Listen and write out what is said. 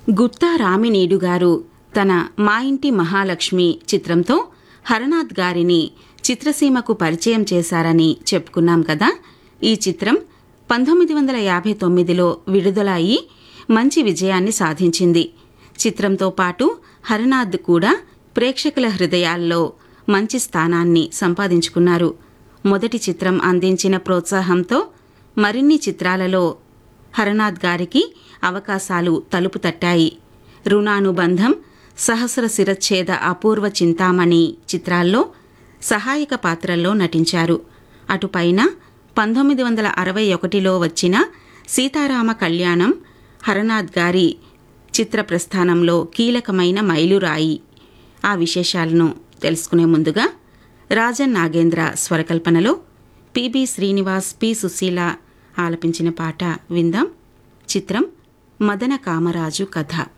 గుత్తా రామినీడు గారు తన మా ఇంటి మహాలక్ష్మి చిత్రంతో హరనాథ్ గారిని చిత్రసీమకు పరిచయం చేశారని చెప్పుకున్నాం కదా ఈ చిత్రం పంతొమ్మిది వందల యాభై తొమ్మిదిలో విడుదల అయి మంచి విజయాన్ని సాధించింది చిత్రంతో పాటు హరనాథ్ కూడా ప్రేక్షకుల హృదయాల్లో మంచి స్థానాన్ని సంపాదించుకున్నారు మొదటి చిత్రం అందించిన ప్రోత్సాహంతో మరిన్ని చిత్రాలలో హరనాథ్ గారికి అవకాశాలు తలుపు తట్టాయి రుణానుబంధం సహస్ర శిరచ్ఛేద అపూర్వ చింతామణి చిత్రాల్లో సహాయక పాత్రల్లో నటించారు అటుపైన పంతొమ్మిది వందల అరవై ఒకటిలో వచ్చిన సీతారామ కళ్యాణం హరనాథ్ గారి చిత్ర ప్రస్థానంలో కీలకమైన మైలురాయి ఆ విశేషాలను తెలుసుకునే ముందుగా రాజన్ నాగేంద్ర స్వరకల్పనలో పిబి శ్రీనివాస్ పి సుశీల ఆలపించిన పాట విందాం చిత్రం మదన కామరాజు కథ